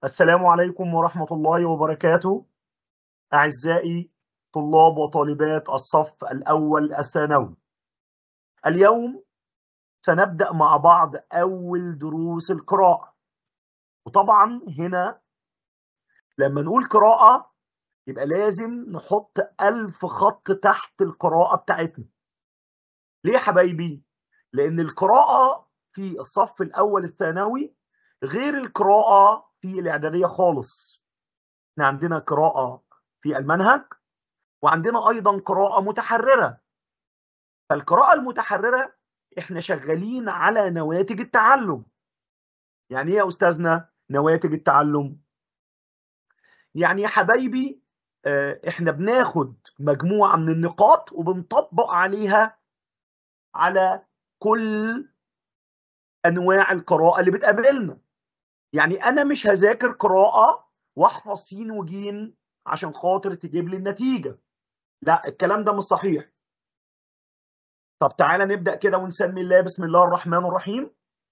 السلام عليكم ورحمة الله وبركاته أعزائي طلاب وطالبات الصف الأول الثانوي اليوم سنبدأ مع بعض أول دروس القراءة وطبعا هنا لما نقول قراءة يبقى لازم نحط ألف خط تحت القراءة بتاعتنا ليه يا حبايبي؟ لأن القراءة في الصف الأول الثانوي غير القراءة في الإعدادية خالص احنا عندنا قراءة في المنهج وعندنا أيضا قراءة متحررة فالقراءة المتحررة احنا شغالين على نواتج التعلم يعني ايه يا أستاذنا نواتج التعلم يعني يا حبايبي احنا بناخد مجموعة من النقاط وبنطبق عليها على كل انواع القراءة اللي بتقابلنا يعني انا مش هذاكر قراءة واحفظ سين وجيم عشان خاطر تجيب لي النتيجة لا الكلام ده مش صحيح طب تعالى نبدأ كده ونسمي الله بسم الله الرحمن الرحيم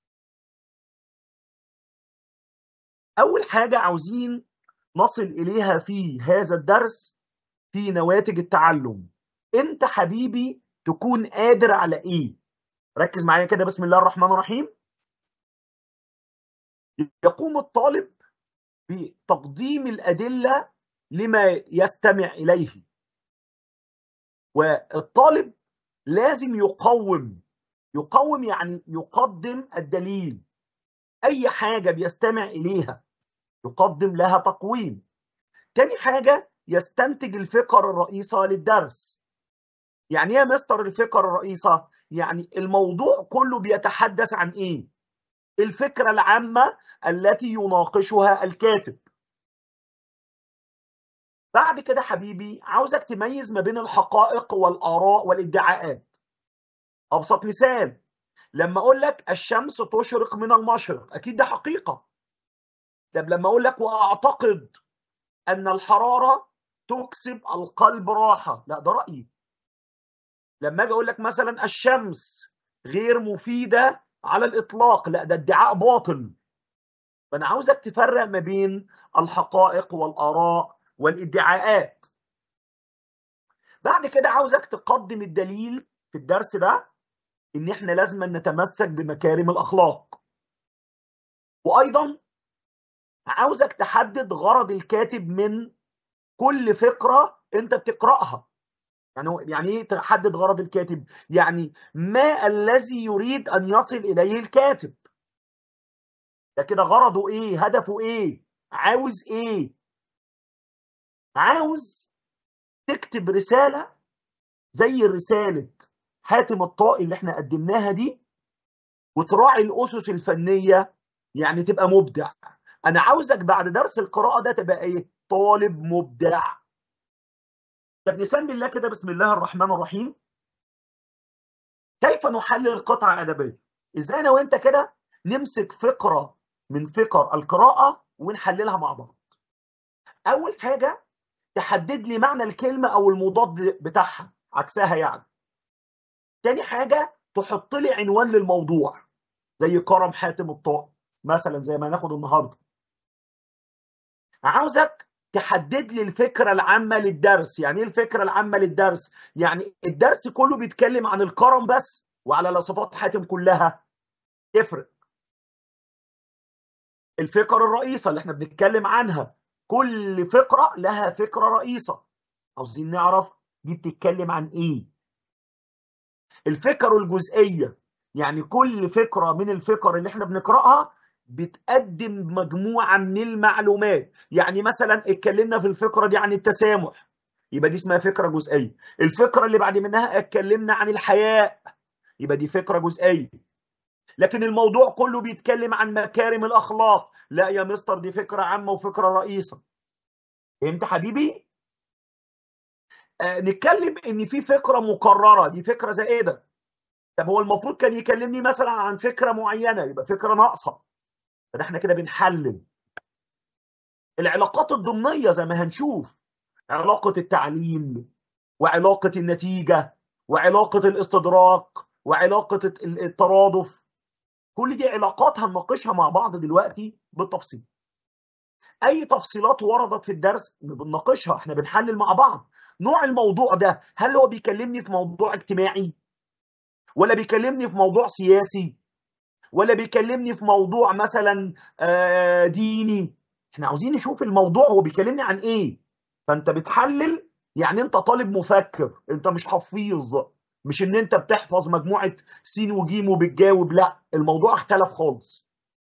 أول حاجة عاوزين نصل إليها في هذا الدرس في نواتج التعلم أنت حبيبي تكون قادر على إيه ركز معايا كده بسم الله الرحمن الرحيم يقوم الطالب بتقديم الأدلة لما يستمع إليه والطالب لازم يقوم يقوم يعني يقدم الدليل أي حاجة بيستمع إليها يقدم لها تقويم تاني حاجة يستنتج الفكر الرئيسة للدرس يعني ايه يا مستر الفكر الرئيسة يعني الموضوع كله بيتحدث عن ايه الفكرة العامة التي يناقشها الكاتب بعد كده حبيبي عاوزك تميز ما بين الحقائق والآراء والادعاءات أبسط مثال لما أقول لك الشمس تشرق من المشرق أكيد ده حقيقة طب لما أقول لك وأعتقد أن الحرارة تكسب القلب راحة لا ده رأيي لما أجي أقول لك مثلا الشمس غير مفيدة على الإطلاق لا ده ادعاء باطل فأنا عاوزك تفرق ما بين الحقائق والآراء والادعاءات بعد كده عاوزك تقدم الدليل في الدرس ده ان احنا لازم نتمسك بمكارم الاخلاق وايضا عاوزك تحدد غرض الكاتب من كل فكره انت بتقراها يعني يعني ايه تحدد غرض الكاتب يعني ما الذي يريد ان يصل اليه الكاتب ده كده غرضه ايه هدفه ايه عاوز ايه عاوز تكتب رسالة زي رسالة حاتم الطائي اللي احنا قدمناها دي وتراعي الأسس الفنية يعني تبقى مبدع أنا عاوزك بعد درس القراءة ده تبقى إيه؟ طالب مبدع طب نسمي الله كده بسم الله الرحمن الرحيم كيف نحلل قطعة أدبية؟ إزاي أنا وأنت كده نمسك فقرة من فقر القراءة ونحللها مع بعض أول حاجة تحدد لي معنى الكلمة أو المضاد بتاعها عكسها يعني. تاني حاجة تحط لي عنوان للموضوع زي كرم حاتم الطائي مثلا زي ما ناخد النهارده. عاوزك تحدد لي الفكرة العامة للدرس، يعني ايه الفكرة العامة للدرس؟ يعني الدرس كله بيتكلم عن الكرم بس وعلى صفات حاتم كلها تفرق. الفكرة الرئيسة اللي احنا بنتكلم عنها كل فقرة لها فكرة رئيسة عاوزين نعرف دي بتتكلم عن ايه الفكر الجزئية يعني كل فكرة من الفكر اللي احنا بنقرأها بتقدم مجموعة من المعلومات يعني مثلا اتكلمنا في الفكرة دي عن التسامح يبقى دي اسمها فكرة جزئية الفكرة اللي بعد منها اتكلمنا عن الحياء يبقى دي فكرة جزئية لكن الموضوع كله بيتكلم عن مكارم الأخلاق لا يا مستر دي فكرة عامة وفكرة رئيسة فهمت حبيبي؟ آه نتكلم ان في فكرة مكررة دي فكرة زائدة طب هو المفروض كان يكلمني مثلا عن فكرة معينة يبقى فكرة ناقصة فده احنا كده بنحلل العلاقات الضمنية زي ما هنشوف علاقة التعليم وعلاقة النتيجة وعلاقة الاستدراك وعلاقة الترادف كل دي علاقات هنناقشها مع بعض دلوقتي بالتفصيل اي تفصيلات وردت في الدرس بنناقشها احنا بنحلل مع بعض نوع الموضوع ده هل هو بيكلمني في موضوع اجتماعي ولا بيكلمني في موضوع سياسي ولا بيكلمني في موضوع مثلا ديني احنا عاوزين نشوف الموضوع هو بيكلمني عن ايه فانت بتحلل يعني انت طالب مفكر انت مش حفيظ مش ان انت بتحفظ مجموعه س وج وبتجاوب لا الموضوع اختلف خالص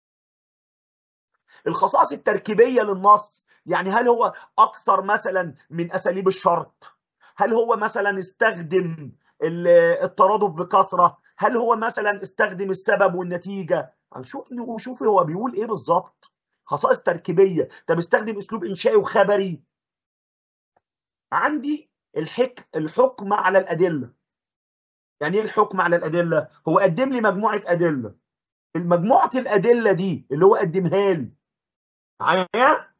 الخصائص التركيبيه للنص يعني هل هو اكثر مثلا من اساليب الشرط هل هو مثلا استخدم الترادف بكثره هل هو مثلا استخدم السبب والنتيجه هنشوف نشوف هو بيقول ايه بالظبط خصائص تركيبيه طب استخدم اسلوب انشائي وخبري عندي الحك الحكم على الادله يعني ايه الحكم على الادله هو قدم لي مجموعه ادله المجموعه الادله دي اللي هو قدمها لي معايا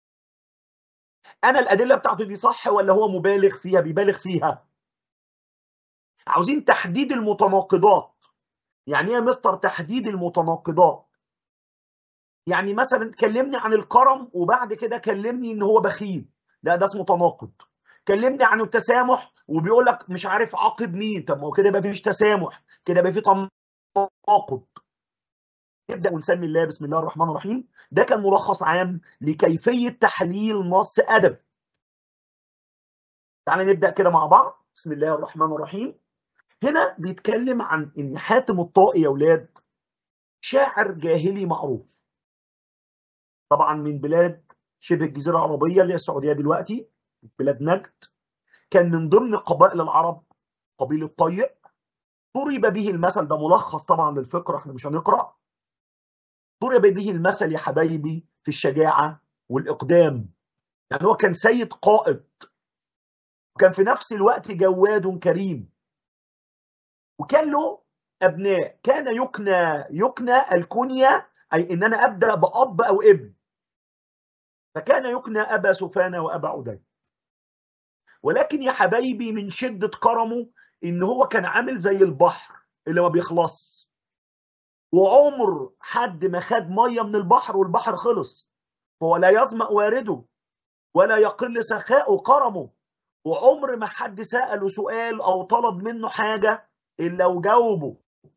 انا الادله بتاعته دي صح ولا هو مبالغ فيها بيبالغ فيها عاوزين تحديد المتناقضات يعني ايه يا مستر تحديد المتناقضات يعني مثلا كلمني عن الكرم وبعد كده كلمني ان هو بخيل لا ده اسمه تناقض كلمني عن التسامح وبيقول لك مش عارف عاقب مين طب ما هو كده يبقى فيش تسامح كده يبقى في تناقض نبدا ونسمي الله بسم الله الرحمن الرحيم ده كان ملخص عام لكيفيه تحليل نص ادبي تعالى نبدا كده مع بعض بسم الله الرحمن الرحيم هنا بيتكلم عن ان حاتم الطائي يا اولاد شاعر جاهلي معروف طبعا من بلاد شبه الجزيره العربيه اللي هي السعوديه دلوقتي بلاد نجد كان من ضمن قبائل العرب قبيله طيء ضرب به المثل ده ملخص طبعا للفقره احنا مش هنقرا ضرب به المثل يا حبايبي في الشجاعه والاقدام يعني هو كان سيد قائد وكان في نفس الوقت جواد كريم وكان له ابناء كان يكنى يكنى الكنيه اي ان انا ابدا باب او ابن فكان يكنى ابا سفيان وابا عدي ولكن يا حبايبي من شده كرمه ان هو كان عامل زي البحر اللي ما بيخلص وعمر حد ما خد ميه من البحر والبحر خلص فهو لا يظمأ وارده ولا يقل سخاء كرمه وعمر ما حد سأله سؤال أو طلب منه حاجة إلا وجاوبه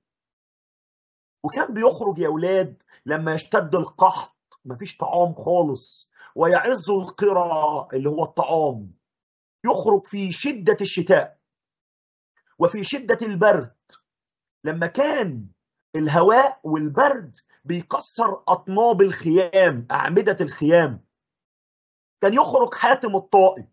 وكان بيخرج يا أولاد لما يشتد القحط مفيش طعام خالص ويعز القرى اللي هو الطعام يخرج في شدة الشتاء وفي شدة البرد لما كان الهواء والبرد بيكسر أطناب الخيام أعمدة الخيام كان يخرج حاتم الطائي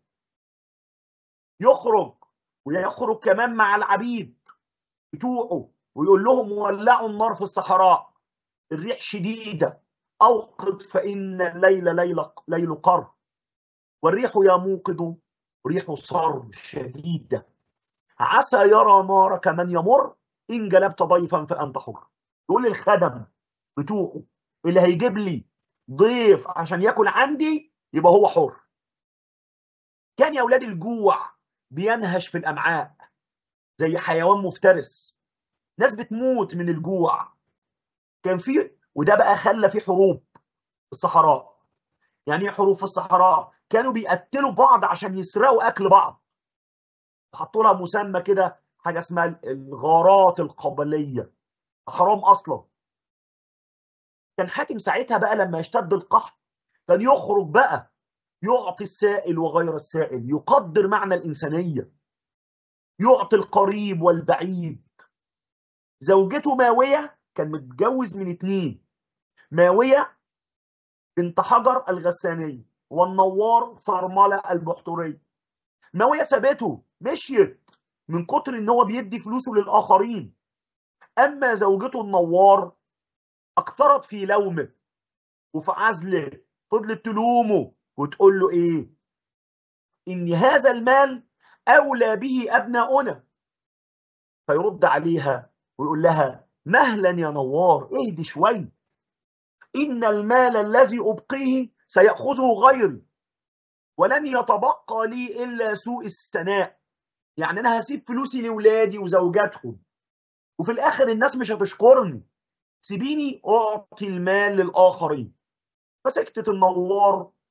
يخرج ويخرج كمان مع العبيد بتوعه ويقول لهم ولعوا النار في الصحراء الريح شديدة أوقد فإن الليل ليل ليل قر والريح يا موقد ريح صر شديدة عسى يرى نارك من يمر إن جلبت ضيفا فأنت حر يقول الخدم بتوعه اللي هيجيب لي ضيف عشان ياكل عندي يبقى هو حر كان يا أولاد الجوع بينهش في الأمعاء زي حيوان مفترس ناس بتموت من الجوع كان في وده بقى خلى في حروب في الصحراء يعني ايه حروب في الصحراء كانوا بيقتلوا بعض عشان يسرقوا اكل بعض حطوا لها مسمى كده حاجه اسمها الغارات القبليه حرام اصلا كان حاتم ساعتها بقى لما يشتد القحط كان يخرج بقى يعطي السائل وغير السائل يقدر معنى الانسانيه يعطي القريب والبعيد زوجته ماويه كان متجوز من اتنين ماويه بنت حجر الغساني والنوار صرمله البحتري ماويه سابته مشيت من كتر ان هو بيدي فلوسه للاخرين اما زوجته النوار اكثرت في لومه وفي عزله فضلت تلومه وتقول له ايه ان هذا المال اولى به ابناؤنا فيرد عليها ويقول لها مهلا يا نوار اهدي شوي ان المال الذي ابقيه سياخذه غيري ولن يتبقى لي الا سوء الثناء يعني انا هسيب فلوسي لاولادي وزوجاتهم وفي الاخر الناس مش هتشكرني سيبيني اعطي المال للاخرين فسكتت النوار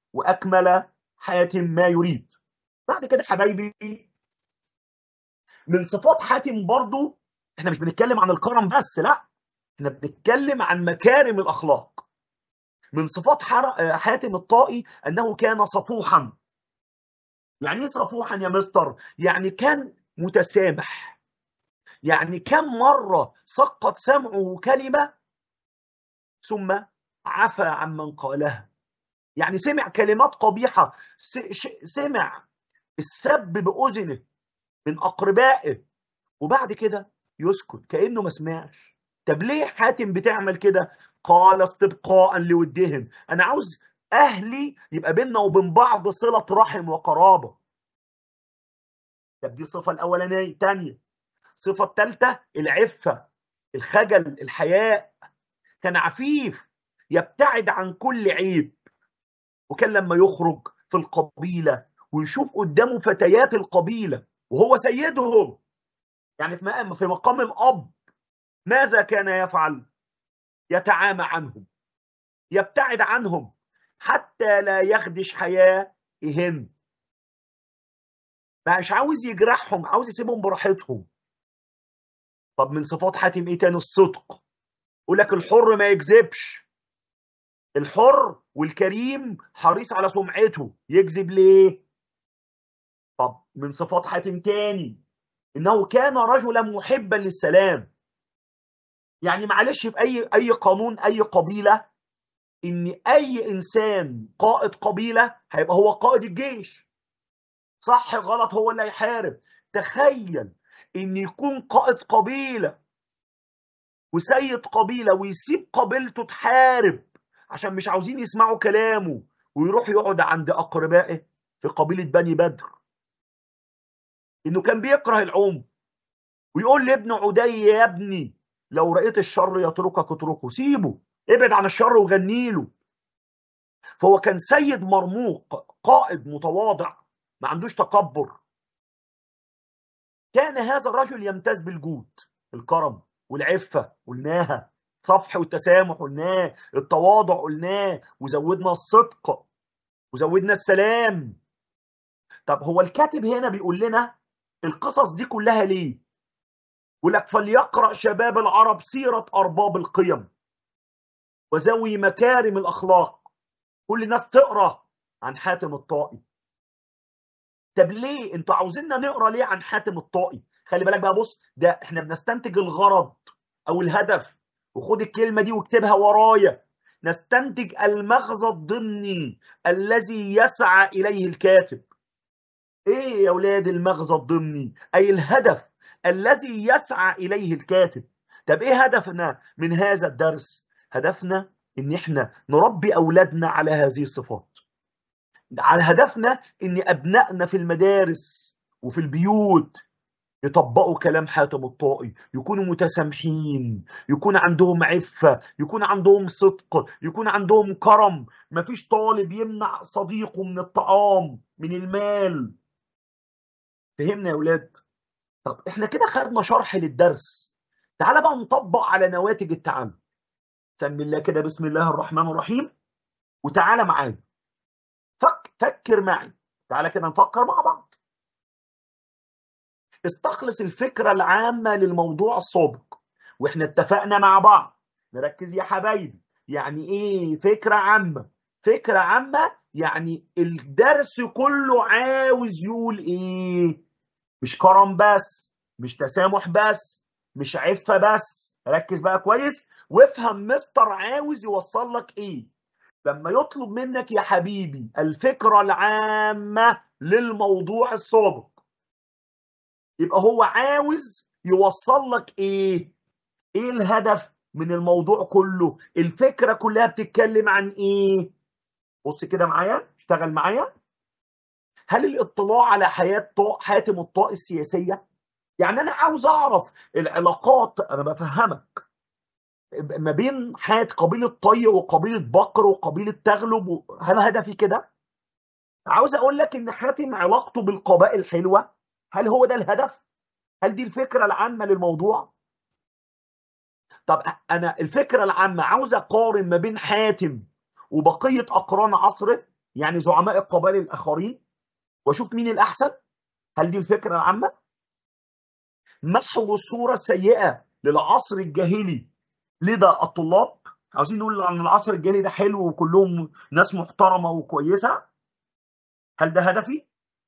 واكمل حاتم ما يريد بعد كده حبايبي من صفات حاتم برضو احنا مش بنتكلم عن الكرم بس لا احنا بنتكلم عن مكارم الاخلاق من صفات حاتم الطائي انه كان صفوحا يعني ايه صفوحا يا مستر يعني كان متسامح يعني كم مره سقط سمعه كلمه ثم عفى عمن قالها يعني سمع كلمات قبيحه سمع السب باذنه من اقربائه وبعد كده يسكت كانه ما سمعش طب ليه حاتم بتعمل كده قال استبقاء لودهم انا عاوز اهلي يبقى بيننا وبين بعض صله رحم وقرابه طب دي الصفه الاولانيه تانية الصفه الثالثه العفه الخجل الحياء كان عفيف يبتعد عن كل عيب وكان لما يخرج في القبيله ويشوف قدامه فتيات القبيله وهو سيدهم يعني في مقام في مقام الاب ماذا كان يفعل؟ يتعامى عنهم يبتعد عنهم حتى لا يخدش حيائهم مش عاوز يجرحهم عاوز يسيبهم براحتهم طب من صفات حاتم ايه تاني الصدق يقول لك الحر ما يكذبش الحر والكريم حريص على سمعته يكذب ليه طب من صفات حاتم تاني انه كان رجلا محبا للسلام يعني معلش في اي اي قانون اي قبيله ان اي انسان قائد قبيله هيبقى هو قائد الجيش صح غلط هو اللي هيحارب تخيل ان يكون قائد قبيله وسيد قبيله ويسيب قبيلته تحارب عشان مش عاوزين يسمعوا كلامه ويروح يقعد عند اقربائه في قبيله بني بدر انه كان بيكره العنف ويقول لابن عدي يا ابني لو رأيت الشر يتركك اتركه سيبه ابعد عن الشر وغني له فهو كان سيد مرموق قائد متواضع ما عندوش تكبر كان هذا الرجل يمتاز بالجود الكرم والعفة قلناها الصفح والتسامح قلناه التواضع قلناه وزودنا الصدق وزودنا السلام طب هو الكاتب هنا بيقول لنا القصص دي كلها ليه يقول لك فليقرأ شباب العرب سيرة أرباب القيم وذوي مكارم الأخلاق كل الناس تقرأ عن حاتم الطائي طب ليه انتوا عاوزيننا نقرا ليه عن حاتم الطائي خلي بالك بقى بص ده احنا بنستنتج الغرض او الهدف وخد الكلمه دي واكتبها ورايا نستنتج المغزى الضمني الذي يسعى اليه الكاتب ايه يا اولاد المغزى الضمني اي الهدف الذي يسعى اليه الكاتب طب ايه هدفنا من هذا الدرس هدفنا ان احنا نربي اولادنا على هذه الصفات على هدفنا ان ابنائنا في المدارس وفي البيوت يطبقوا كلام حاتم الطائي يكونوا متسامحين يكون عندهم عفة يكون عندهم صدق يكون عندهم كرم مفيش طالب يمنع صديقه من الطعام من المال فهمنا يا ولاد طب احنا كده خدنا شرح للدرس تعال بقى نطبق على نواتج التعامل سمي الله كده بسم الله الرحمن الرحيم وتعالى معايا فك فكر معي تعالى كده نفكر مع بعض استخلص الفكرة العامة للموضوع السابق واحنا اتفقنا مع بعض نركز يا حبايبي يعني ايه فكرة عامة فكرة عامة يعني الدرس كله عاوز يقول ايه مش كرم بس مش تسامح بس مش عفة بس ركز بقى كويس وافهم مستر عاوز يوصل لك ايه لما يطلب منك يا حبيبي الفكرة العامة للموضوع السابق يبقى هو عاوز يوصل لك ايه ايه الهدف من الموضوع كله الفكرة كلها بتتكلم عن ايه بص كده معايا اشتغل معايا هل الاطلاع على حياة حاتم الطاء السياسية يعني انا عاوز اعرف العلاقات انا بفهمك ما بين حياة قبيلة طي وقبيلة بكر وقبيلة تغلب هل هدفي كده عاوز اقول لك ان حاتم علاقته بالقبائل حلوة هل هو ده الهدف هل دي الفكرة العامة للموضوع طب انا الفكرة العامة عاوز اقارن ما بين حاتم وبقية اقران عصره يعني زعماء القبائل الاخرين واشوف مين الاحسن هل دي الفكره العامه محو الصوره السيئه للعصر الجاهلي لدى الطلاب عاوزين نقول ان العصر الجاهلي ده حلو وكلهم ناس محترمه وكويسه هل ده هدفي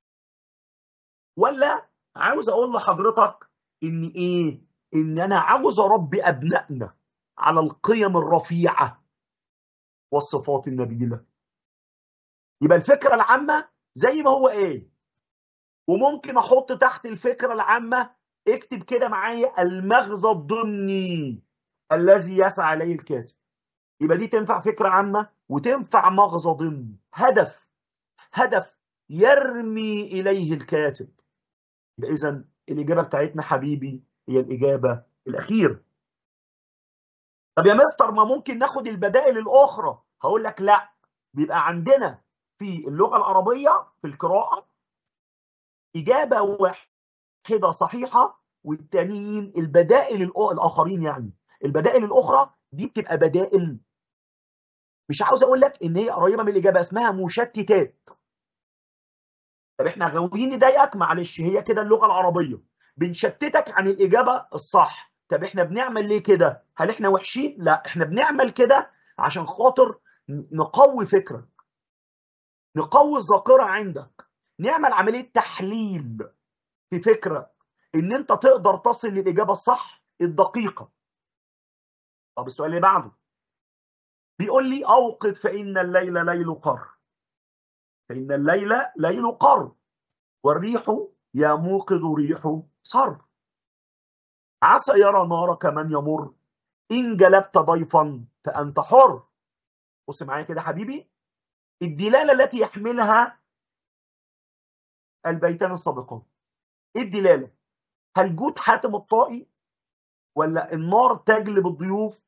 ولا عاوز اقول لحضرتك ان ايه ان انا عاوز اربي ابنائنا على القيم الرفيعه والصفات النبيله يبقى الفكره العامه زي ما هو ايه وممكن احط تحت الفكره العامه اكتب كده معايا المغزى الضمني الذي يسعى اليه الكاتب يبقى دي تنفع فكره عامه وتنفع مغزى ضمني هدف هدف يرمي اليه الكاتب يبقى اذا الاجابه بتاعتنا حبيبي هي الاجابه الاخيره طب يا مستر ما ممكن ناخد البدائل الاخرى هقول لك لا بيبقى عندنا في اللغه العربيه في القراءه اجابه واحده صحيحه والتانيين البدائل الاخرين يعني البدائل الاخرى دي بتبقى بدائل مش عاوز اقول لك ان هي قريبه من الاجابه اسمها مشتتات طب احنا غاويين نضايقك معلش هي كده اللغه العربيه بنشتتك عن الاجابه الصح طب احنا بنعمل ليه كده هل احنا وحشين لا احنا بنعمل كده عشان خاطر نقوي فكرك نقوي الذاكره عندك نعمل عمليه تحليل في فكره ان انت تقدر تصل للاجابه الصح الدقيقه طب السؤال اللي بعده بيقول لي اوقد فان الليل ليل قر فان الليل ليل قر والريح يا موقد ريح صر عسى يرى نارك من يمر إن جلبت ضيفا فأنت حر بص معايا كده حبيبي الدلالة التي يحملها البيتان السابقان ايه الدلالة هل جود حاتم الطائي ولا النار تجلب الضيوف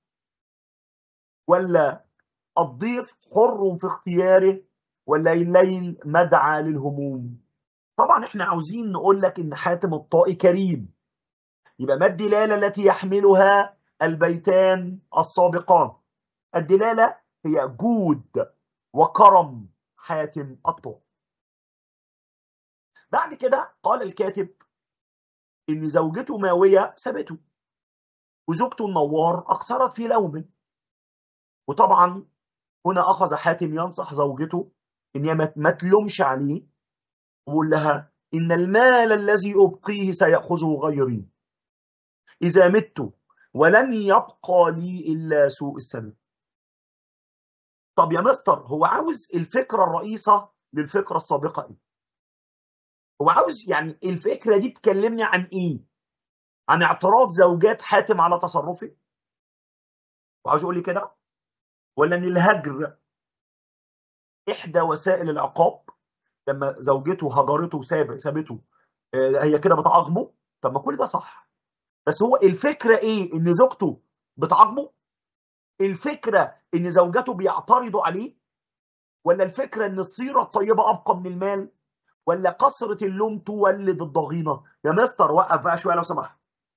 ولا الضيف حر في اختياره ولا الليل مدعى للهموم طبعا احنا عاوزين نقول لك ان حاتم الطائي كريم يبقى ما الدلالة التي يحملها البيتان السابقان الدلالة هي جود وكرم حاتم الطائي بعد كده قال الكاتب ان زوجته ماوية سابته وزوجته النوار اقصرت في لومه وطبعا هنا اخذ حاتم ينصح زوجته ان هي ما تلومش عليه ويقول لها ان المال الذي ابقيه سياخذه غيري اذا مت ولن يبقى لي الا سوء السبب طب يا مستر هو عاوز الفكره الرئيسه للفكره السابقه ايه هو عاوز يعني الفكره دي تكلمني عن ايه عن اعتراض زوجات حاتم على تصرفه وعاوز يقول لي كده ولا ان الهجر احدى وسائل العقاب لما زوجته هجرته وساب سابته هي كده بتعاقبه طب ما كل ده صح بس هو الفكره ايه ان زوجته بتعاقبه الفكره ان زوجته بيعترضوا عليه ولا الفكره ان السيره الطيبه ابقى من المال ولا كثره اللوم تولد الضغينه يا مستر وقف بقى شويه لو سمحت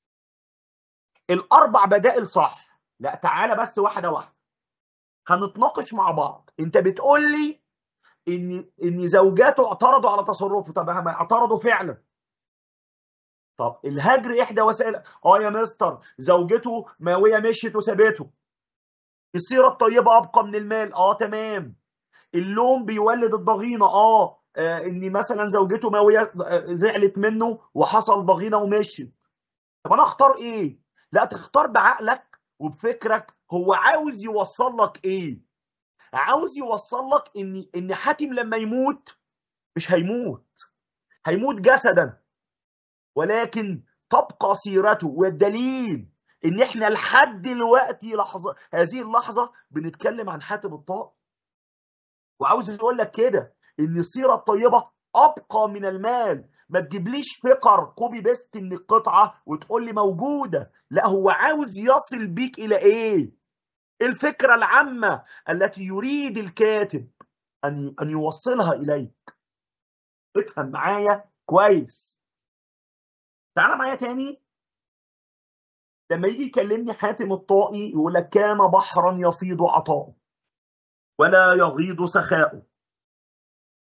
الاربع بدائل صح لا تعالى بس واحده واحده هنتناقش مع بعض انت بتقول لي ان ان زوجاته اعترضوا على تصرفه طب ما اعترضوا فعلا طب الهجر احدى وسائل اه يا مستر زوجته ماويه مشيت وسابته السيره الطيبه ابقى من المال اه تمام اللوم بيولد الضغينه اه, آه ان مثلا زوجته ماويه زعلت منه وحصل ضغينه ومشيت طب انا اختار ايه لا تختار بعقلك وبفكرك هو عاوز يوصل لك ايه عاوز يوصل لك ان ان حاتم لما يموت مش هيموت هيموت جسدا ولكن تبقى سيرته والدليل ان احنا لحد دلوقتي لحظه هذه اللحظه بنتكلم عن حاتم الطائي وعاوز يقول لك كده ان السيره الطيبه ابقى من المال ما تجيبليش فكر كوبي بيست من القطعه وتقول لي موجوده لا هو عاوز يصل بيك الى ايه الفكره العامه التي يريد الكاتب ان ان يوصلها اليك افهم معايا كويس تعالى معايا تاني لما يجي يكلمني حاتم الطائي يقول لك كان بحرا يفيض عطاؤه ولا يغيض سخاؤه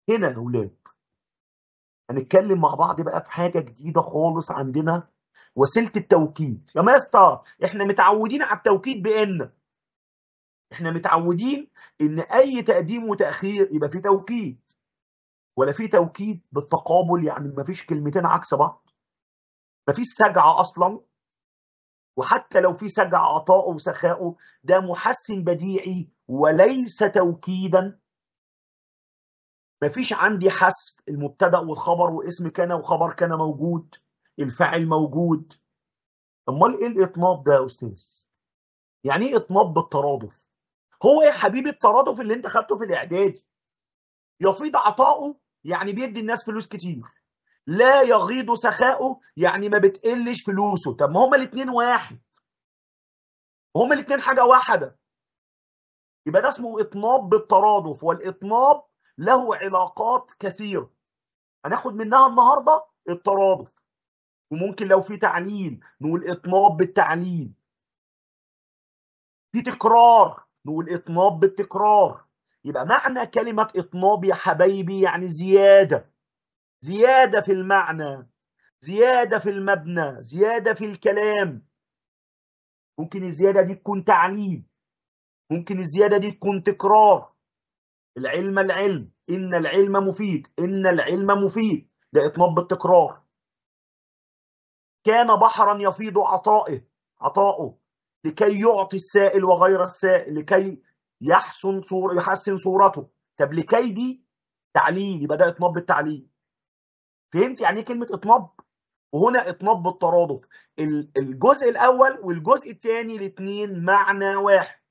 هنا يا اولاد هنتكلم مع بعض بقى في حاجه جديده خالص عندنا وسيله التوكيد يا مستر احنا متعودين على التوكيد بان احنا متعودين ان اي تقديم وتاخير يبقى فيه توكيد ولا في توكيد بالتقابل يعني ما فيش كلمتين عكس بعض ما فيش سجعه اصلا وحتى لو في سجع عطاؤه وسخاؤه ده محسن بديعي وليس توكيدا مفيش عندي حذف المبتدا والخبر واسم كان وخبر كان موجود الفاعل موجود امال ايه الاطناب ده يا استاذ يعني ايه اطناب بالترادف هو يا حبيبي الترادف اللي انت خدته في الاعدادي يفيض عطاؤه يعني بيدي الناس فلوس كتير لا يغيض سخاؤه يعني ما بتقلش فلوسه طب ما هما الاثنين واحد هما الاثنين حاجه واحده يبقى ده اسمه اطناب بالترادف والاطناب له علاقات كثيره هناخد منها النهارده الترادف وممكن لو في تعليل نقول اطناب بالتعليل في تكرار نقول اطناب بالتكرار يبقى معنى كلمه اطناب يا حبايبي يعني زياده زياده في المعنى زياده في المبنى زياده في الكلام ممكن الزياده دي تكون تعليل ممكن الزياده دي تكون تكرار العلم العلم ان العلم مفيد ان العلم مفيد ده اطناب بالتكرار كان بحرا يفيض عطائه عطاؤه لكي يعطي السائل وغير السائل لكي يحسن صور يحسن صورته طب لكي دي تعليل يبقى ده اطناب بالتعليل فهمت يعني ايه كلمه اطناب وهنا اطناب بالترادف الجزء الاول والجزء الثاني الاثنين معنى واحد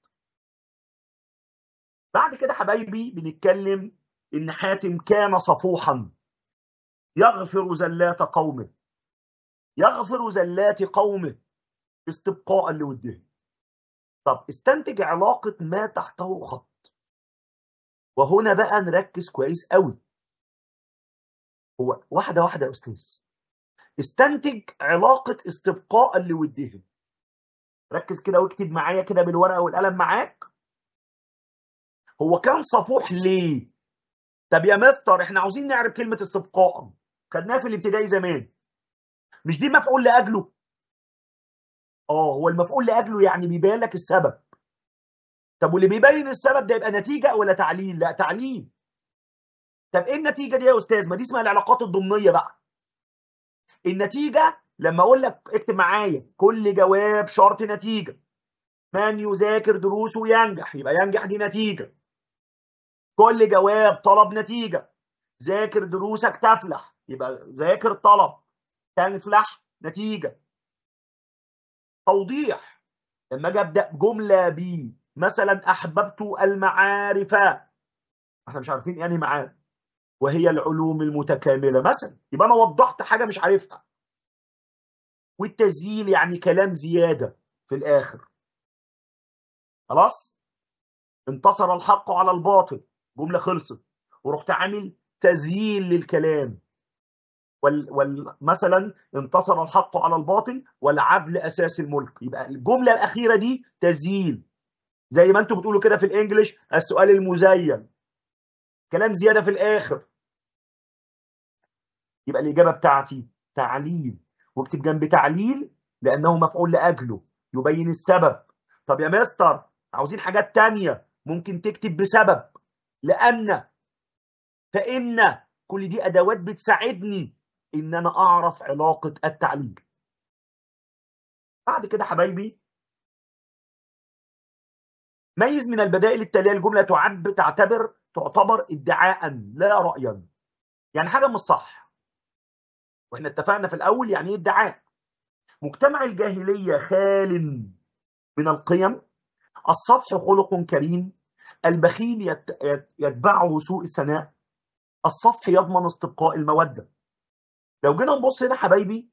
بعد كده حبايبي بنتكلم ان حاتم كان صفوحا يغفر زلات قومه يغفر زلات قومه استبقاء لوده طب استنتج علاقة ما تحته خط وهنا بقى نركز كويس قوي هو واحدة واحدة يا أستاذ استنتج علاقة استبقاء لودهم ركز كده واكتب معايا كده بالورقة والقلم معاك هو كان صفوح ليه؟ طب يا مستر احنا عاوزين نعرف كلمة استبقاء خدناها في الابتدائي زمان مش دي مفعول لأجله؟ اه هو المفعول لأجله يعني بيبين لك السبب طب واللي بيبين السبب ده يبقى نتيجة ولا تعليل؟ لا تعليل طب ايه النتيجه دي يا استاذ ما دي اسمها العلاقات الضمنيه بقى النتيجه لما اقول لك اكتب معايا كل جواب شرط نتيجه من يذاكر دروسه ينجح يبقى ينجح دي نتيجه كل جواب طلب نتيجه ذاكر دروسك تفلح يبقى ذاكر طلب تفلح نتيجه توضيح لما اجي ابدا جمله ب مثلا احببت المعارف احنا مش عارفين يعني معارف وهي العلوم المتكاملة مثلا يبقى أنا وضحت حاجة مش عارفها والتزيين يعني كلام زيادة في الآخر خلاص انتصر الحق على الباطل جملة خلصت ورحت عامل تزيين للكلام وال... وال... مثلا انتصر الحق على الباطل والعدل اساس الملك يبقى الجمله الاخيره دي تزيين زي ما انتم بتقولوا كده في الانجليش السؤال المزين كلام زياده في الاخر يبقى الاجابه بتاعتي تعليل واكتب جنب تعليل لانه مفعول لاجله يبين السبب طب يا مستر عاوزين حاجات تانية ممكن تكتب بسبب لان فان كل دي ادوات بتساعدني ان انا اعرف علاقه التعليل بعد كده حبايبي ميز من البدائل التاليه الجمله تعب تعتبر تعتبر ادعاء لا رايا يعني حاجه مش صح واحنا اتفقنا في الاول يعني ايه ادعاء مجتمع الجاهليه خال من القيم الصفح خلق كريم البخيل يتبعه سوء الثناء الصفح يضمن استبقاء الموده لو جينا نبص هنا حبايبي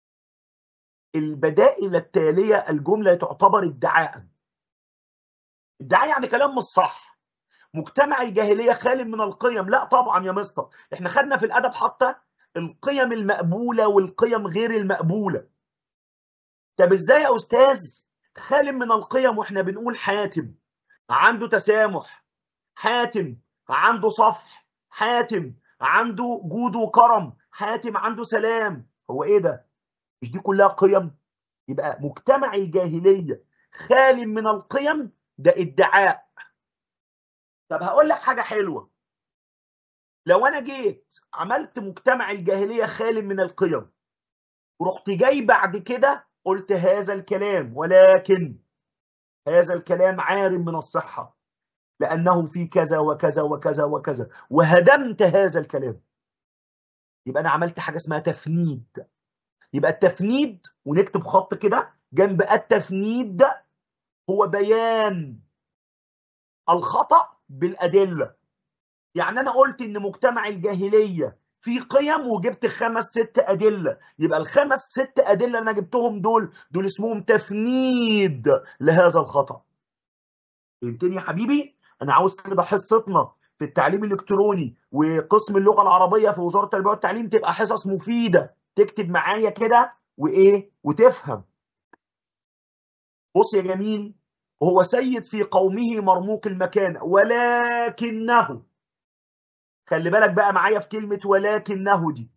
البدائل التاليه الجمله تعتبر ادعاء ادعاء يعني كلام مش صح مجتمع الجاهليه خال من القيم لا طبعا يا مستر احنا خدنا في الادب حتى القيم المقبوله والقيم غير المقبوله طب ازاي يا استاذ خال من القيم واحنا بنقول حاتم عنده تسامح حاتم عنده صفح حاتم عنده جود وكرم حاتم عنده سلام هو ايه ده مش دي كلها قيم يبقى مجتمع الجاهليه خال من القيم ده ادعاء طب هقول لك حاجه حلوه لو انا جيت عملت مجتمع الجاهليه خال من القيم ورحت جاي بعد كده قلت هذا الكلام ولكن هذا الكلام عار من الصحه لانه في كذا وكذا وكذا وكذا وهدمت هذا الكلام يبقى انا عملت حاجه اسمها تفنيد يبقى التفنيد ونكتب خط كده جنب التفنيد هو بيان الخطا بالادله يعني انا قلت ان مجتمع الجاهليه في قيم وجبت خمس ست ادله يبقى الخمس ست ادله اللي انا جبتهم دول دول اسمهم تفنيد لهذا الخطا فهمتني يا حبيبي انا عاوز كده حصتنا في التعليم الالكتروني وقسم اللغه العربيه في وزاره التربيه والتعليم تبقى حصص مفيده تكتب معايا كده وايه وتفهم بص يا جميل هو سيد في قومه مرموق المكان ولكنه خلي بالك بقى معايا في كلمة ولكنه دي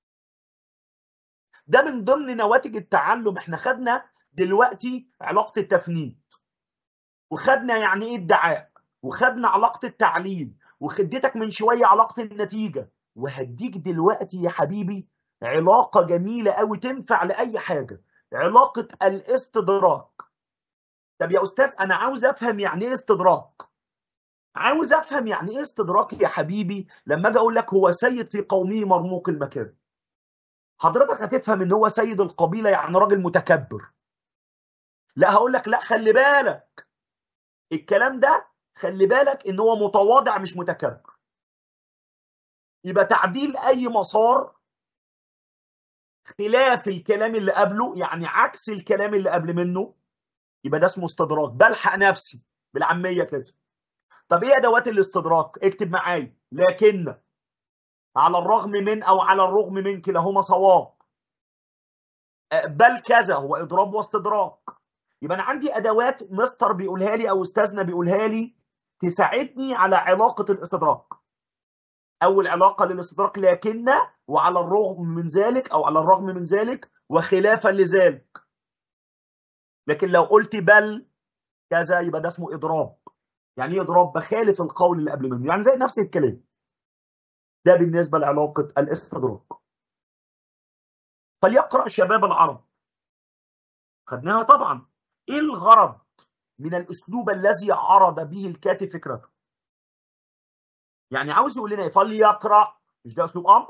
ده من ضمن نواتج التعلم احنا خدنا دلوقتي علاقة التفنيد وخدنا يعني ايه ادعاء وخدنا علاقة التعليل وخدتك من شوية علاقة النتيجة وهديك دلوقتي يا حبيبي علاقة جميلة قوي تنفع لأي حاجة علاقة الاستدراك طب يا أستاذ أنا عاوز أفهم يعني إيه استدراك عاوز أفهم يعني إيه استدراك يا حبيبي لما أجي أقول لك هو سيد في قومه مرموق المكان حضرتك هتفهم إن هو سيد القبيلة يعني راجل متكبر لا هقول لك لا خلي بالك الكلام ده خلي بالك إن هو متواضع مش متكبر يبقى تعديل أي مسار خلاف الكلام اللي قبله يعني عكس الكلام اللي قبل منه يبقى ده اسمه استدراك بلحق نفسي بالعاميه كده طب ايه ادوات الاستدراك اكتب معايا لكن على الرغم من او على الرغم من كلاهما صواب بل كذا هو اضراب واستدراك يبقى انا عندي ادوات مستر بيقولها لي او استاذنا بيقولها لي تساعدني على علاقه الاستدراك اول علاقه للاستدراك لكن وعلى الرغم من ذلك او على الرغم من ذلك وخلافا لذلك لكن لو قلت بل كذا يبقى ده اسمه اضراب يعني ايه اضراب بخالف القول اللي قبل منه يعني زي نفس الكلام ده بالنسبه لعلاقه الاستدراك فليقرا شباب العرب خدناها طبعا ايه الغرض من الاسلوب الذي عرض به الكاتب فكرته يعني عاوز يقول لنا ايه فليقرا مش ده اسلوب امر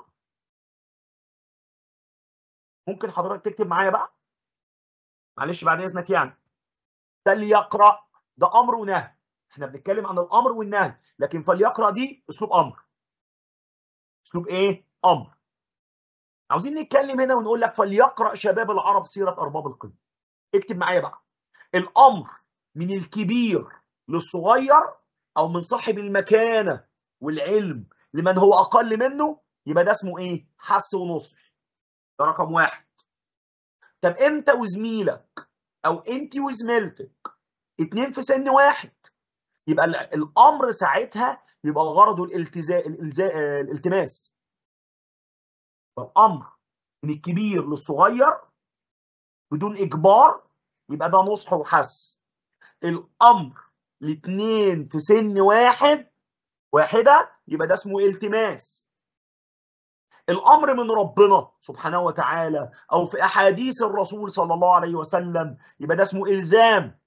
ممكن حضرتك تكتب معايا بقى معلش بعد اذنك يعني فليقرا ده امر ونهي احنا بنتكلم عن الامر والنهي لكن فليقرا دي اسلوب امر اسلوب ايه امر عاوزين نتكلم هنا ونقول لك فليقرا شباب العرب سيره ارباب القدم اكتب معايا بقى الامر من الكبير للصغير او من صاحب المكانه والعلم لمن هو اقل منه يبقى ده اسمه ايه حس ونصح ده رقم واحد طب انت وزميلك او انت وزميلتك اتنين في سن واحد يبقى الامر ساعتها يبقى غرضه الالتزاء الالزاء الالتماس الامر من الكبير للصغير بدون اجبار يبقى ده نصح وحس الامر الاثنين في سن واحد واحده يبقى ده اسمه التماس الامر من ربنا سبحانه وتعالى او في احاديث الرسول صلى الله عليه وسلم يبقى ده اسمه الزام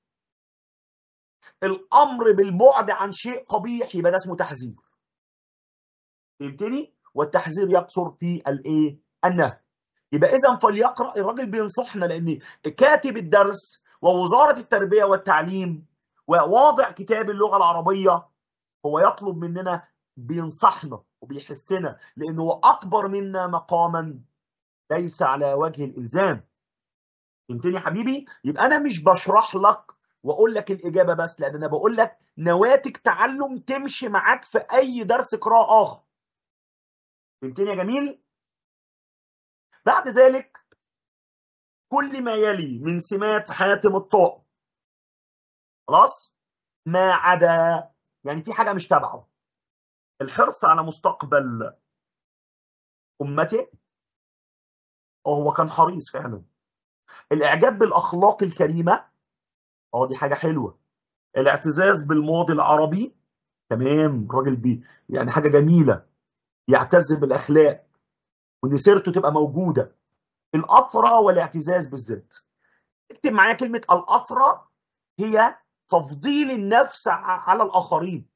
الامر بالبعد عن شيء قبيح يبقى ده اسمه تحذير فهمتني والتحذير يقصر في الايه النهي يبقى اذا فليقرا الراجل بينصحنا لان كاتب الدرس ووزاره التربيه والتعليم وواضع كتاب اللغه العربيه هو يطلب مننا بينصحنا وبيحسنا لانه اكبر منا مقاما ليس على وجه الالزام فهمتني يا حبيبي يبقى انا مش بشرح لك واقول لك الاجابه بس لان انا بقول لك نواتج تعلم تمشي معاك في اي درس قراءه اخر فهمتني يا جميل بعد ذلك كل ما يلي من سمات حاتم الطائر خلاص ما عدا يعني في حاجه مش تبعه الحرص على مستقبل أمته هو كان حريص فعلا الإعجاب بالأخلاق الكريمة اه دي حاجة حلوة الاعتزاز بالماضي العربي تمام الراجل بي يعني حاجة جميلة يعتز بالأخلاق وإن سيرته تبقى موجودة الأثرة والاعتزاز بالذات اكتب معايا كلمة الأثرة هي تفضيل النفس على الآخرين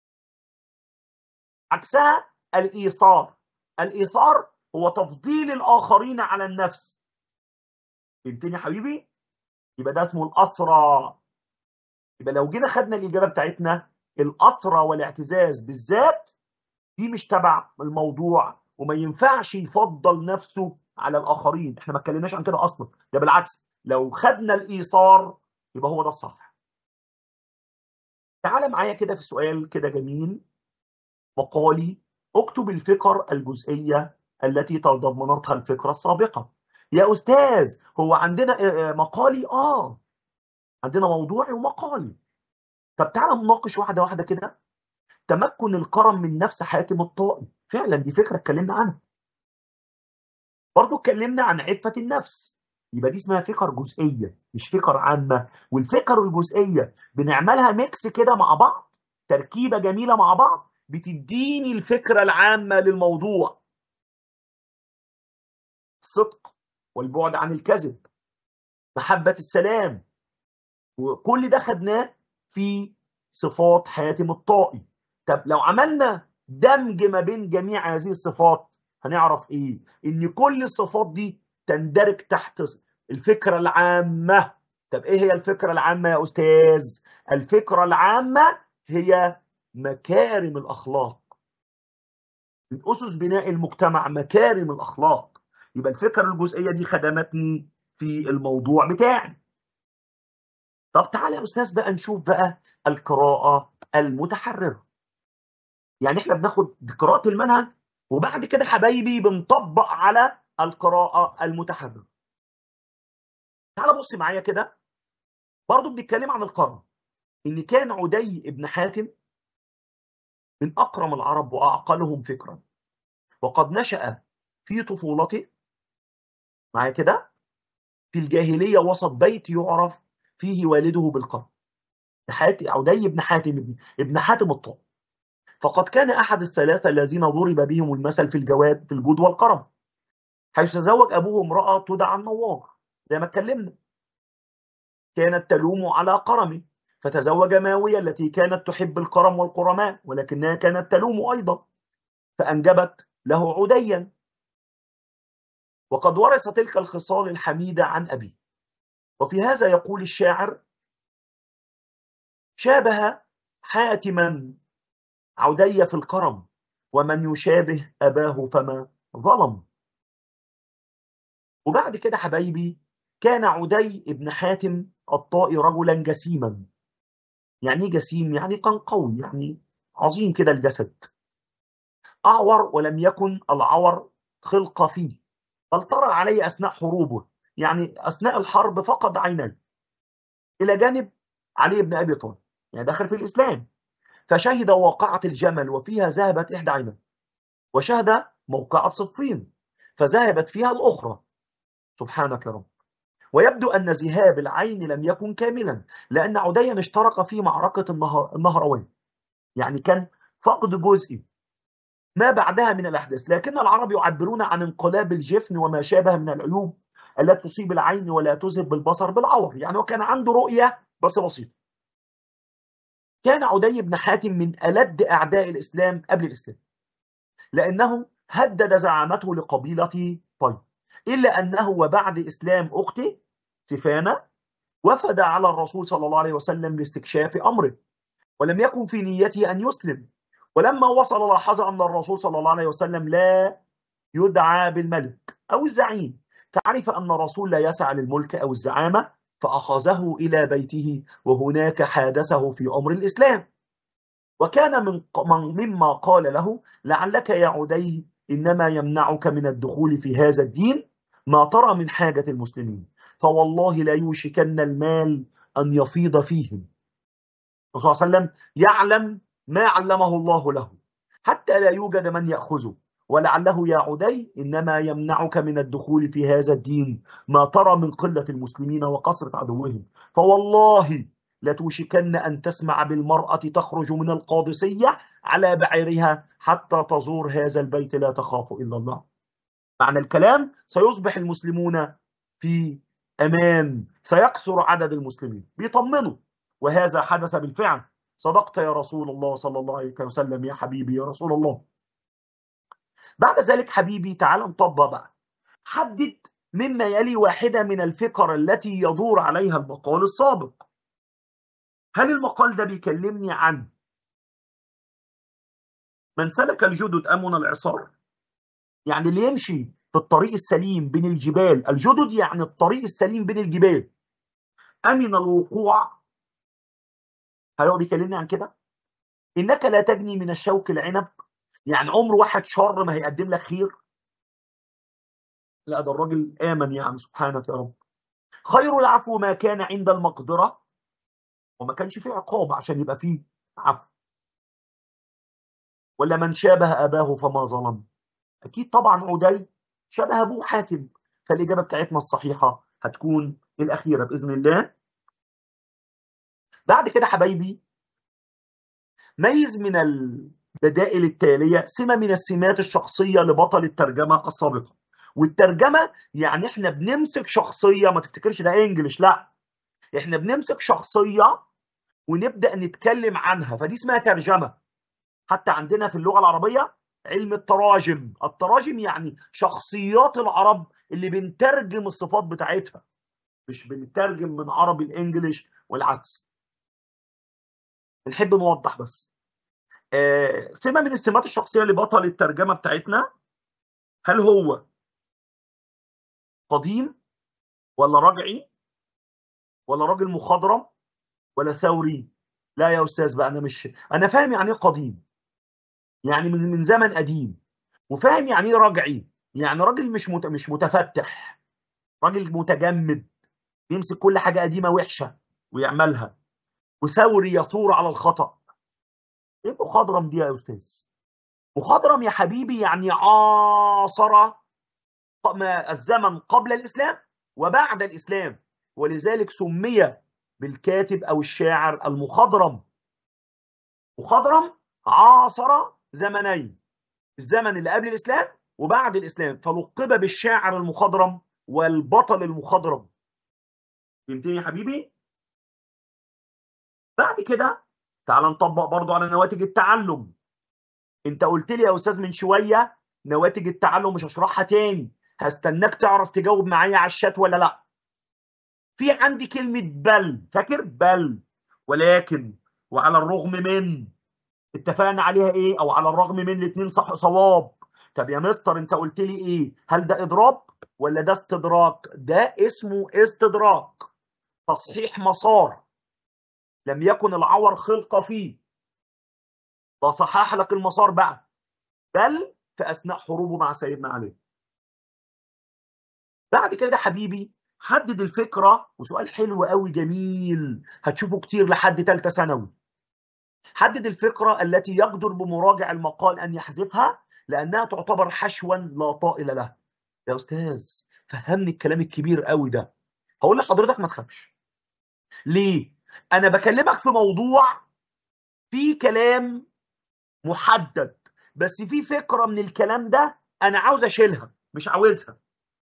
عكسها الإيثار الإيثار هو تفضيل الآخرين على النفس فهمتني يا حبيبي؟ يبقى ده اسمه الأسرى يبقى لو جينا خدنا الإجابة بتاعتنا الأسرى والاعتزاز بالذات دي مش تبع الموضوع وما ينفعش يفضل نفسه على الآخرين احنا ما اتكلمناش عن كده أصلا ده بالعكس لو خدنا الإيثار يبقى هو ده الصح تعال معايا كده في سؤال كده جميل مقالي اكتب الفكر الجزئية التي تضمنتها الفكرة السابقة يا أستاذ هو عندنا مقالي آه عندنا موضوعي ومقالي طب تعالى نناقش واحدة واحدة كده تمكن الكرم من نفس حاتم الطائي فعلا دي فكرة اتكلمنا عنها برضو اتكلمنا عن عفة النفس يبقى دي اسمها فكر جزئية مش فكر عامة والفكر الجزئية بنعملها ميكس كده مع بعض تركيبة جميلة مع بعض بتديني الفكرة العامة للموضوع الصدق والبعد عن الكذب محبة السلام وكل ده خدناه في صفات حاتم الطائي طب لو عملنا دمج ما بين جميع هذه الصفات هنعرف ايه ان كل الصفات دي تندرج تحت الفكرة العامة طب ايه هي الفكرة العامة يا استاذ الفكرة العامة هي مكارم الاخلاق من اسس بناء المجتمع مكارم الاخلاق يبقى الفكرة الجزئية دي خدمتني في الموضوع بتاعي طب تعالى يا استاذ بقى نشوف بقى القراءة المتحررة يعني احنا بناخد قراءة المنهج وبعد كده حبايبي بنطبق على القراءة المتحررة تعال بص معايا كده برضو بنتكلم عن القرن ان كان عدي ابن حاتم من اكرم العرب واعقلهم فكرا وقد نشأ في طفولته معايا كده في الجاهلية وسط بيت يعرف فيه والده بالقرن حاتم عدي بن حاتم ابن, ابن حاتم الطائي فقد كان أحد الثلاثة الذين ضرب بهم المثل في الجواد في الجود والكرم حيث تزوج أبوه امرأة تدعى النوار زي ما اتكلمنا كانت تلوم على كرمه فتزوج ماوية التي كانت تحب الكرم والكرماء ولكنها كانت تلوم أيضا فأنجبت له عديا وقد ورث تلك الخصال الحميدة عن أبيه وفي هذا يقول الشاعر شابه حاتما عدي في الكرم ومن يشابه أباه فما ظلم وبعد كده حبايبي كان عدي ابن حاتم الطائي رجلا جسيما يعني ايه جسيم يعني كان قوي يعني عظيم كده الجسد أعور ولم يكن العور خلق فيه بل طرأ عليه أثناء حروبه يعني أثناء الحرب فقد عينيه إلى جانب علي بن أبي طالب يعني دخل في الإسلام فشهد واقعة الجمل وفيها ذهبت إحدى عينيه وشهد موقعة صفين فذهبت فيها الأخرى سبحانك يا رب ويبدو أن ذهاب العين لم يكن كاملا لأن عديا اشترك في معركة النهر النهروان يعني كان فقد جزئي ما بعدها من الأحداث لكن العرب يعبرون عن انقلاب الجفن وما شابه من العيوب التي تصيب العين ولا تذهب بالبصر بالعور يعني وكان عنده رؤية بس بسيطة كان عدي بن حاتم من ألد أعداء الإسلام قبل الإسلام لأنه هدد زعامته لقبيلة طي إلا أنه وبعد إسلام أخته سفانة وفد على الرسول صلى الله عليه وسلم لاستكشاف أمره ولم يكن في نيته أن يسلم ولما وصل لاحظ أن الرسول صلى الله عليه وسلم لا يدعى بالملك أو الزعيم فعرف أن الرسول لا يسعى للملك أو الزعامة فأخذه إلى بيته وهناك حادثه في أمر الإسلام وكان من مما قال له لعلك يا عدي إنما يمنعك من الدخول في هذا الدين ما ترى من حاجة المسلمين فوالله لا يوشكن المال أن يفيض فيهم الرسول صلى الله عليه وسلم يعلم ما علمه الله له حتى لا يوجد من يأخذه ولعله يا عدي إنما يمنعك من الدخول في هذا الدين ما ترى من قلة المسلمين وقصرة عدوهم فوالله لتوشكن أن تسمع بالمرأة تخرج من القادسية على بعيرها حتى تزور هذا البيت لا تخاف إلا الله معنى الكلام سيصبح المسلمون في أمان سيكثر عدد المسلمين بيطمنوا وهذا حدث بالفعل صدقت يا رسول الله صلى الله عليه وسلم يا حبيبي يا رسول الله بعد ذلك حبيبي تعال نطبق بقى حدد مما يلي واحدة من الفكر التي يدور عليها المقال السابق هل المقال ده بيكلمني عن من سلك الجدد أمن العصار يعني اللي يمشي في الطريق السليم بين الجبال الجدد يعني الطريق السليم بين الجبال أمن الوقوع هل هو بيكلمني عن كده إنك لا تجني من الشوك العنب يعني عمر واحد شر ما هيقدم لك خير لا ده الراجل آمن يعني سبحانك يا رب خير العفو ما كان عند المقدرة وما كانش فيه عقاب عشان يبقى فيه عفو ولا من شابه أباه فما ظلم أكيد طبعا عدي شبه أبوه حاتم فالإجابة بتاعتنا الصحيحة هتكون الأخيرة بإذن الله بعد كده حبايبي ميز من البدائل التالية سمة من السمات الشخصية لبطل الترجمة السابقة والترجمة يعني احنا بنمسك شخصية ما تفتكرش ده انجلش لا احنا بنمسك شخصية ونبدأ نتكلم عنها فدي اسمها ترجمة حتى عندنا في اللغة العربية علم التراجم التراجم يعني شخصيات العرب اللي بنترجم الصفات بتاعتها مش بنترجم من عربي الانجليش والعكس بنحب نوضح بس آه سمة من السمات الشخصية لبطل الترجمة بتاعتنا هل هو قديم ولا رجعي ولا راجل مخضرم ولا ثوري لا يا استاذ بقى انا مش انا فاهم يعني ايه قديم يعني من من زمن قديم وفاهم يعني ايه رجعي يعني راجل مش مت... مش متفتح راجل متجمد بيمسك كل حاجه قديمه وحشه ويعملها وثوري يثور على الخطا ايه مخضرم دي يا استاذ مخضرم يا حبيبي يعني عاصر الزمن قبل الاسلام وبعد الاسلام ولذلك سمي بالكاتب او الشاعر المخضرم مخضرم عاصر زمنين الزمن اللي قبل الاسلام وبعد الاسلام فلقب بالشاعر المخضرم والبطل المخضرم فهمتني يا حبيبي بعد كده تعال نطبق برضو على نواتج التعلم انت قلت لي يا استاذ من شويه نواتج التعلم مش هشرحها تاني هستناك تعرف تجاوب معايا على الشات ولا لا في عندي كلمه بل فاكر بل ولكن وعلى الرغم من اتفقنا عليها ايه او على الرغم من الاثنين صح صواب طب يا مستر انت قلت لي ايه هل ده اضراب ولا ده استدراك ده اسمه استدراك تصحيح مسار لم يكن العور خلقة فيه فصحح لك المسار بقى بل في اثناء حروبه مع سيدنا علي بعد كده حبيبي حدد الفكره وسؤال حلو قوي جميل هتشوفه كتير لحد ثالثه ثانوي حدد الفكره التي يقدر بمراجع المقال ان يحذفها لانها تعتبر حشوا لا طائل له يا استاذ فهمني الكلام الكبير قوي ده هقول لحضرتك ما تخافش ليه انا بكلمك في موضوع في كلام محدد بس في فكره من الكلام ده انا عاوز اشيلها مش عاوزها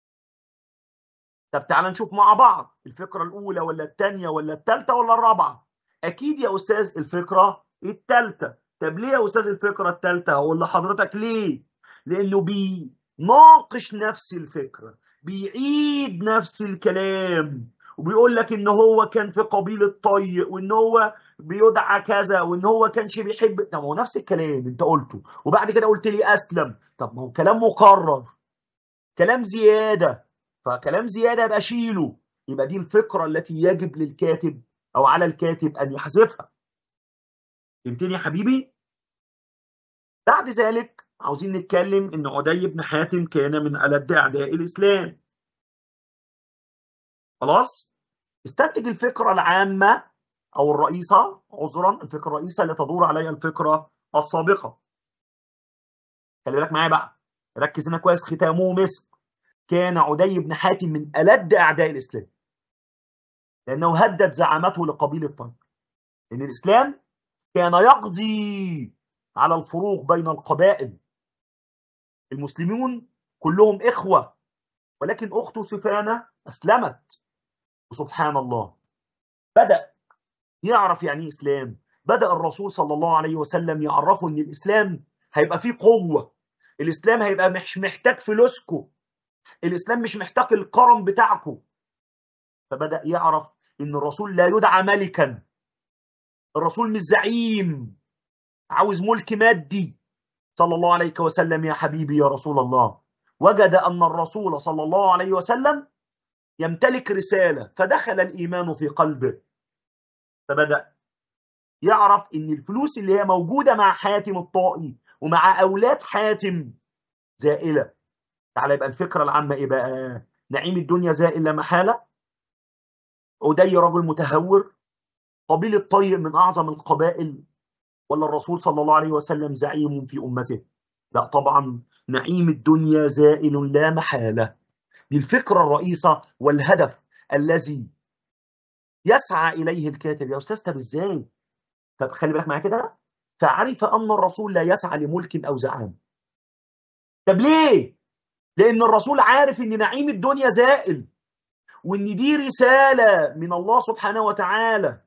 طب تعالى نشوف مع بعض الفكره الاولى ولا الثانيه ولا الثالثه ولا الرابعه اكيد يا استاذ الفكره الثالثه طب ليه يا استاذ الفكره الثالثه هقول لحضرتك ليه لانه بيناقش نفس الفكره بيعيد نفس الكلام وبيقول لك ان هو كان في قبيله طي وان هو بيدعى كذا وان هو كانش بيحب طب هو نفس الكلام انت قلته وبعد كده قلت لي اسلم طب ما هو كلام مكرر كلام زياده فكلام زياده يبقى شيله يبقى دي الفكره التي يجب للكاتب او على الكاتب ان يحذفها فهمتني يا حبيبي بعد ذلك عاوزين نتكلم ان عدي بن حاتم كان من ألد اعداء الاسلام خلاص استنتج الفكره العامه او الرئيسه عذرا الفكره الرئيسه اللي تدور عليها الفكره السابقه خلي بالك معايا بقى ركز هنا كويس ختامه مسك كان عدي بن حاتم من ألد أعداء الإسلام لأنه هدد زعامته لقبيلة طيب إن الإسلام كان يقضي على الفروق بين القبائل المسلمون كلهم إخوة ولكن أخته سفيانة أسلمت وسبحان الله بدأ يعرف يعني إسلام بدأ الرسول صلى الله عليه وسلم يعرفه إن الإسلام هيبقى فيه قوة الإسلام هيبقى مش محتاج فلوسكم الإسلام مش محتاج الكرم بتاعكم فبدأ يعرف إن الرسول لا يدعى ملكا الرسول مش زعيم عاوز ملك مادي صلى الله عليه وسلم يا حبيبي يا رسول الله وجد أن الرسول صلى الله عليه وسلم يمتلك رسالة فدخل الإيمان في قلبه فبدأ يعرف ان الفلوس اللي هي موجوده مع حاتم الطائي ومع اولاد حاتم زائله تعالى يبقى الفكره العامه ايه بقى نعيم الدنيا زائل لا محاله أدي رجل متهور قبيلة طيب من أعظم القبائل ولا الرسول صلى الله عليه وسلم زعيم في أمته لا طبعا نعيم الدنيا زائل لا محالة دي الفكرة الرئيسة والهدف الذي يسعى إليه الكاتب يا أستاذ طب إزاي طب خلي بالك معايا كده فعرف أن الرسول لا يسعى لملك أو زعام طب ليه؟ لأن الرسول عارف أن نعيم الدنيا زائل وأن دي رسالة من الله سبحانه وتعالى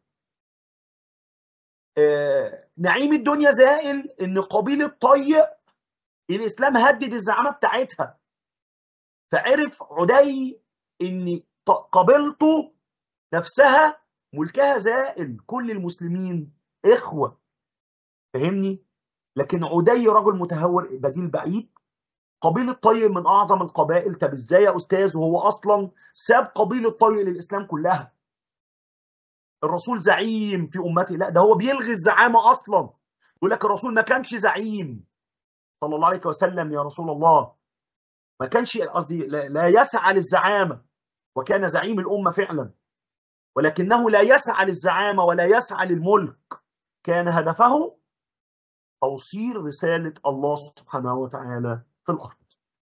آه نعيم الدنيا زائل أن قبيلة طي الإسلام هدد الزعامة بتاعتها فعرف عدي أن قبيلته نفسها ملكها زائل كل المسلمين إخوة فهمني لكن عدي رجل متهور بديل بعيد قبيلة طي من أعظم القبائل طب إزاي يا أستاذ وهو أصلا ساب قبيلة طي للإسلام كلها الرسول زعيم في أمته لا ده هو بيلغي الزعامة أصلا يقول لك الرسول ما كانش زعيم صلى الله عليه وسلم يا رسول الله ما كانش قصدي لا يسعى للزعامة وكان زعيم الأمة فعلا ولكنه لا يسعى للزعامة ولا يسعى للملك كان هدفه توصيل رسالة الله سبحانه وتعالى في الأرض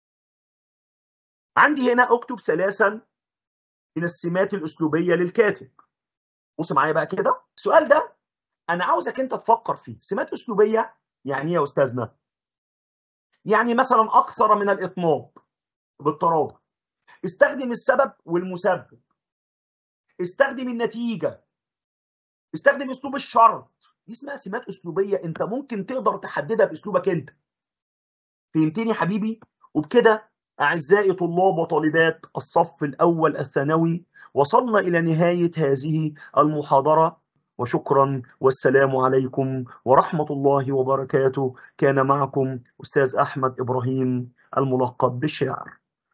عندي هنا أكتب ثلاثا من السمات الأسلوبية للكاتب بص معايا بقى كده السؤال ده أنا عاوزك أنت تفكر فيه سمات أسلوبية يعني إيه يا أستاذنا؟ يعني مثلا أكثر من الإطناب بالتراضي استخدم السبب والمسبب استخدم النتيجة استخدم أسلوب الشرط دي اسمها سمات اسلوبيه انت ممكن تقدر تحددها باسلوبك انت فهمتني حبيبي وبكده اعزائي طلاب وطالبات الصف الاول الثانوي وصلنا الى نهايه هذه المحاضره وشكرا والسلام عليكم ورحمه الله وبركاته كان معكم استاذ احمد ابراهيم الملقب بالشاعر